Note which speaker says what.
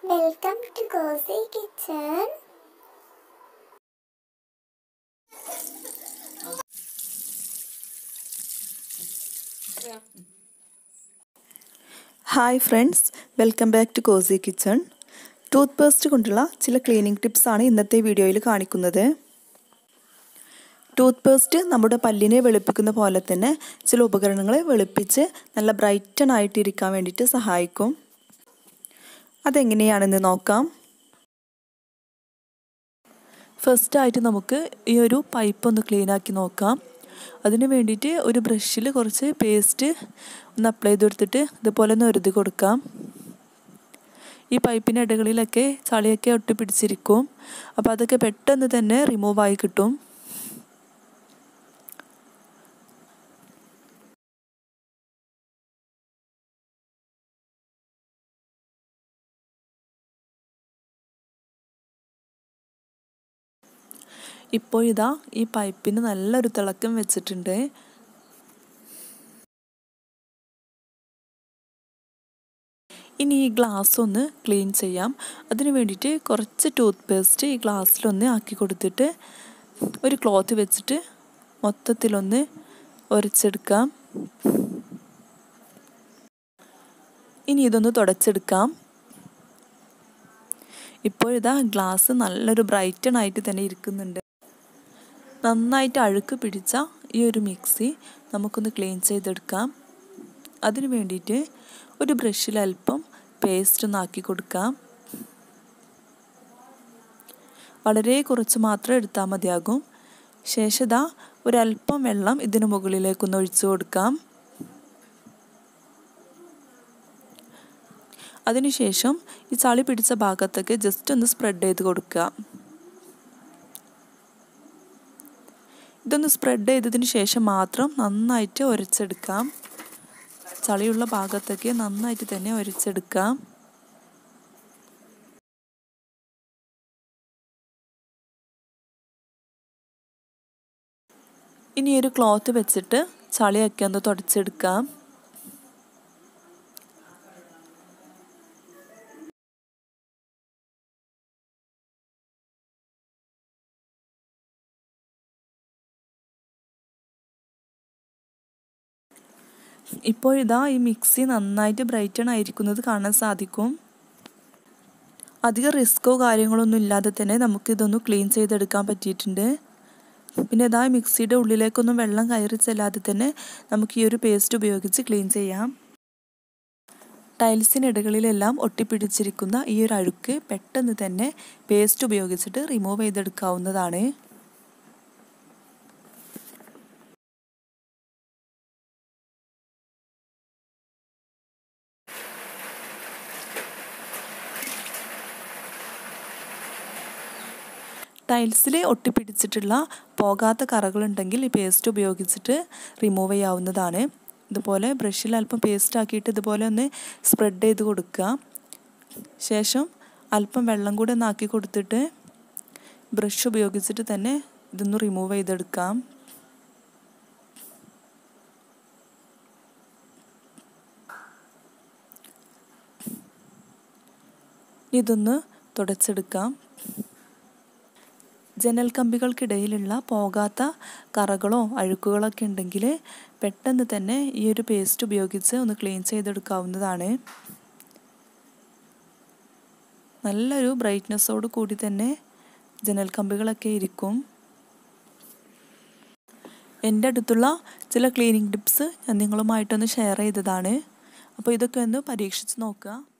Speaker 1: Welcome to Cozy Kitchen.
Speaker 2: Hi friends welcome back to Cozy Kitchen toothpaste കൊണ്ടുള്ള ചില cleaning ടിപ്സാണ് ഇന്നത്തെ വീഡിയോയിൽ കാണിക്കുന്നത് ടൂത്ത് പേസ്റ്റ് നമ്മുടെ പല്ലിനെ വെളുപ്പിക്കുന്ന പോലെ തന്നെ ചില ഉപകരണങ്ങളെ വെളുപ്പിച്ച് നല്ല ബ്രൈറ്റൺ ആയിട്ടിരിക്കാൻ വേണ്ടിയിട്ട് സഹായിക്കും അതെങ്ങനെയാണെന്ന് നോക്കാം ഫസ്റ്റായിട്ട് നമുക്ക് ഈ ഒരു പൈപ്പ് ഒന്ന് ക്ലീൻ ആക്കി നോക്കാം അതിന് വേണ്ടിയിട്ട് ഒരു ബ്രഷിൽ കുറച്ച് പേസ്റ്റ് ഒന്ന് അപ്ലൈ ചെയ്ത് കൊടുത്തിട്ട് ഇതുപോലെ ഒന്ന് ഒരുതി കൊടുക്കാം ഈ പൈപ്പിൻ്റെ ഇടകളിലൊക്കെ ചളിയൊക്കെ ഒട്ടി പിടിച്ചിരിക്കും അപ്പോൾ അതൊക്കെ പെട്ടെന്ന് തന്നെ റിമൂവ് ആയി കിട്ടും ഇപ്പോൾ ഇതാ ഈ പൈപ്പിന് നല്ലൊരു തിളക്കം വെച്ചിട്ടുണ്ട് ഇനി ഈ ഗ്ലാസ് ഒന്ന് ക്ലീൻ ചെയ്യാം അതിന് വേണ്ടിയിട്ട് കുറച്ച് ടൂത്ത് പേസ്റ്റ് ഈ ഗ്ലാസ്സിലൊന്ന് ആക്കി കൊടുത്തിട്ട് ഒരു ക്ലോത്ത് വെച്ചിട്ട് മൊത്തത്തിലൊന്ന് ഉരച്ചെടുക്കാം ഇനി ഇതൊന്ന് തുടച്ചെടുക്കാം ഇപ്പോൾ ഇതാ ഗ്ലാസ് നല്ലൊരു ബ്രൈറ്റൺ ആയിട്ട് തന്നെ ഇരിക്കുന്നുണ്ട് നന്നായിട്ട് അഴുക്ക് പിടിച്ച ഈ ഒരു മിക്സി നമുക്കൊന്ന് ക്ലീൻ ചെയ്തെടുക്കാം അതിന് വേണ്ടിയിട്ട് ഒരു ബ്രഷിൽ അല്പം പേസ്റ്റ് ഒന്ന് ആക്കി കൊടുക്കാം വളരെ കുറച്ച് മാത്രം എടുത്താൽ മതിയാകും ശേഷം ഇതാ ഒരല്പം വെള്ളം ഇതിന് മുകളിലേക്കൊന്ന് ഒഴിച്ചു കൊടുക്കാം അതിനുശേഷം ഈ ചളി പിടിച്ച ഭാഗത്തൊക്കെ ജസ്റ്റ് ഒന്ന് സ്പ്രെഡ് ചെയ്ത് കൊടുക്കുക ഇതൊന്ന് സ്പ്രെഡ് ചെയ്തതിന് ശേഷം മാത്രം നന്നായിട്ട് ഉരച്ചെടുക്കാം ചളിയുള്ള ഭാഗത്തൊക്കെ നന്നായിട്ട് തന്നെ ഉരച്ചെടുക്കാം ഇനി ഒരു ക്ലോത്ത് വെച്ചിട്ട് ചളിയൊക്കെ ഒന്ന് തുടച്ചെടുക്കാം ഇപ്പോൾ ഇതാ ഈ മിക്സി നന്നായിട്ട് ബ്രൈറ്റൺ ആയിരിക്കുന്നത് കാണാൻ സാധിക്കും അധികം റിസ്ക്കോ കാര്യങ്ങളൊന്നും ഇല്ലാതെ തന്നെ നമുക്കിതൊന്ന് ക്ലീൻ ചെയ്തെടുക്കാൻ പറ്റിയിട്ടുണ്ട് പിന്നെ ഇതാ മിക്സിയുടെ ഉള്ളിലേക്കൊന്നും വെള്ളം കയറി ചെല്ലാതെ തന്നെ നമുക്ക് ഈ ഒരു പേസ്റ്റ് ഉപയോഗിച്ച് ക്ലീൻ ചെയ്യാം ടൈൽസിനിടകളിലെല്ലാം ഒട്ടിപ്പിടിച്ചിരിക്കുന്ന ഈ ഒരു അഴുക്ക് പെട്ടെന്ന് തന്നെ പേസ്റ്റ് ഉപയോഗിച്ചിട്ട് റിമൂവ് ചെയ്തെടുക്കാവുന്നതാണ് ടൈൽസിൽ ഒട്ടിപ്പിടിച്ചിട്ടുള്ള പോകാത്ത കറകളുണ്ടെങ്കിൽ ഈ പേസ്റ്റ് ഉപയോഗിച്ചിട്ട് റിമൂവ് ചെയ്യാവുന്നതാണ് ഇതുപോലെ ബ്രഷിൽ അല്പം പേസ്റ്റ് ആക്കിയിട്ട് ഇതുപോലെ ഒന്ന് സ്പ്രെഡ് ചെയ്ത് കൊടുക്കുക ശേഷം അല്പം വെള്ളം കൂടെ ഒന്ന് ആക്കി കൊടുത്തിട്ട് ബ്രഷ് ഉപയോഗിച്ചിട്ട് തന്നെ ഇതൊന്ന് റിമൂവ് ചെയ്തെടുക്കാം ഇതൊന്ന് തുടച്ചെടുക്കാം ജനൽ കമ്പികൾക്കിടയിലുള്ള പോകാത്ത കറകളോ അഴുക്കുകളൊക്കെ ഉണ്ടെങ്കിൽ പെട്ടെന്ന് തന്നെ ഈ ഒരു പേസ്റ്റ് ഉപയോഗിച്ച് ഒന്ന് ക്ലീൻ ചെയ്തെടുക്കാവുന്നതാണ് നല്ലൊരു ബ്രൈറ്റ്നെസ്സോട് കൂടി തന്നെ ജനൽ കമ്പികളൊക്കെ ഇരിക്കും എൻ്റെ അടുത്തുള്ള ചില ക്ലീനിങ് ടിപ്സ് ഞാൻ നിങ്ങളുമായിട്ടൊന്ന് ഷെയർ ചെയ്തതാണ് അപ്പോൾ ഇതൊക്കെ ഒന്ന് പരീക്ഷിച്ച് നോക്കുക